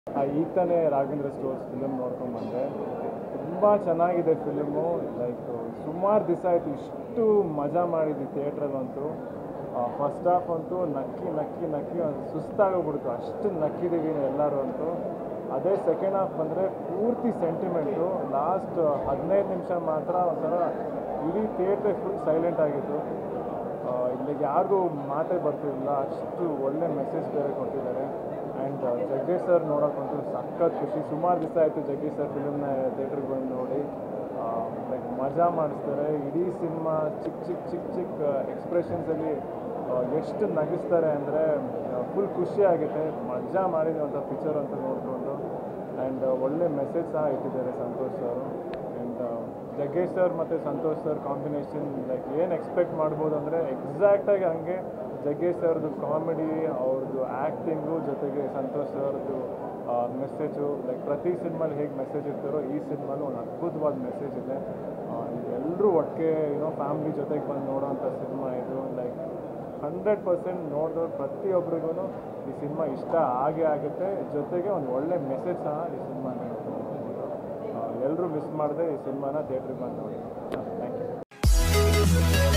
ಆ, ಈಗ ತಾನೇ ರಾಘವೇಂದ್ರ ಸ್ಟೋರ್ಸ್ ಫಿಲಿಮ್ ನೋಡ್ಕೊಂಡು ಬಂದೆ ತುಂಬ ಚೆನ್ನಾಗಿದೆ ಫಿಲಿಮು ಲೈಕ್ ಸುಮಾರು ದಿವಸ ಆಯಿತು ಇಷ್ಟು ಮಜಾ ಮಾಡಿದ್ವಿ ಥಿಯೇಟ್ರಲ್ಲಂತೂ ಫಸ್ಟ್ ಹಾಫ್ ಅಂತೂ ನಕ್ಕಿ ನಕ್ಕಿ ನಕ್ಕಿ ಒಂದು ಸುಸ್ತಾಗೋಗ್ಬಿಡ್ತು ಅಷ್ಟು ನಕ್ಕಿದ್ದೀವಿ ಎಲ್ಲರೂ ಅಂತೂ ಅದೇ ಸೆಕೆಂಡ್ ಹಾಫ್ ಬಂದರೆ ಪೂರ್ತಿ ಸೆಂಟಿಮೆಂಟು ಲಾಸ್ಟ್ ಹದಿನೈದು ನಿಮಿಷ ಮಾತ್ರ ಒಂಥರ ಇಡೀ ಥಿಯೇಟ್ರೇ ಫುಲ್ ಸೈಲೆಂಟ್ ಆಗಿತ್ತು ಆ, ಇಲ್ಲಿಗೆ ಯಾರಿಗೂ ಮಾತೇ ಬರ್ತಿರಲಿಲ್ಲ ಅಷ್ಟು ಒಳ್ಳೆ ಮೆಸೇಜ್ ಬೇರೆ ಕೊಟ್ಟಿದ್ದಾರೆ ಆ್ಯಂಡ್ ಜಗ್ಗೇಶ್ ಸರ್ ನೋಡೋಕ್ಕಂತೂ ಸಖತ್ ಖುಷಿ ಸುಮಾರು ದಿವಸ ಆಯಿತು ಜಗ್ಗೇಶ್ ಸರ್ ಫಿಲ್ಮ್ನ ಥಿಯೇಟ್ರಿಗೆ ಬಂದು ನೋಡಿ ಲೈಕ್ ಮಜಾ ಮಾಡಿಸ್ತಾರೆ ಇಡೀ ಸಿನಿಮಾ ಚಿಕ್ಕ ಚಿಕ್ಕ ಚಿಕ್ಕ ಚಿಕ್ಕ ಎಕ್ಸ್ಪ್ರೆಷನ್ಸಲ್ಲಿ ಎಷ್ಟು ನಗಿಸ್ತಾರೆ ಅಂದರೆ ಫುಲ್ ಖುಷಿ ಆಗುತ್ತೆ ಮಜಾ ಮಾಡಿದೆ ಅಂತ ಪಿಕ್ಚರ್ ಅಂತ ನೋಡಿಕೊಂಡು ಆ್ಯಂಡ್ ಒಳ್ಳೆ ಮೆಸೇಜ್ ಸಹ ಇಟ್ಟಿದ್ದಾರೆ Santhosh sir and Jaggesh sir ಮತ್ತು ಸಂತೋಷ್ ಸರ್ ಕಾಂಬಿನೇಷನ್ ಲೈಕ್ ಏನು ಎಕ್ಸ್ಪೆಕ್ಟ್ ಮಾಡ್ಬೋದು ಅಂದರೆ ಎಕ್ಸಾಕ್ಟಾಗಿ ಹಂಗೆ ಜಗ್ಗೇಶ್ ಸರ್ದು ಕಾಮಿಡಿ ಅವ್ರದ್ದು ಆ್ಯಕ್ಟಿಂಗು ಜೊತೆಗೆ ಸಂತೋಷ್ ಸರ್ದು ಮೆಸೇಜು ಲೈಕ್ ಪ್ರತಿ ಸಿನಿಮಾಲಿ ಹೇಗೆ ಮೆಸೇಜ್ ಇರ್ತಾರೋ ಈ ಸಿನಿಮಾಲು ಒಂದು ಅದ್ಭುತವಾದ ಮೆಸೇಜ್ ಇದೆ ಎಲ್ಲರೂ ಒಟ್ಟಿಗೆ ಏನೋ ಫ್ಯಾಮ್ಲಿ ಜೊತೆಗೆ ಬಂದು ನೋಡೋವಂಥ ಸಿನಿಮಾ ಇದು ಲೈಕ್ ಹಂಡ್ರೆಡ್ ಪರ್ಸೆಂಟ್ ನೋಡಿದವ್ರು ಪ್ರತಿಯೊಬ್ಬರಿಗೂ ಈ ಸಿನಿಮಾ ಇಷ್ಟ ಆಗೇ ಆಗುತ್ತೆ ಜೊತೆಗೆ ಒಂದು ಒಳ್ಳೆ ಮೆಸೇಜ್ ಸಹ ಈ ಸಿನಿಮಾ ಎಲ್ಲರೂ ಮಿಸ್ ಮಾಡದೆ ಈ ಸಿನಿಮಾನ ಥಿಯೇಟ್ರಿಗೆ ಬಂದು ನೋಡಿ ಥ್ಯಾಂಕ್ ಯು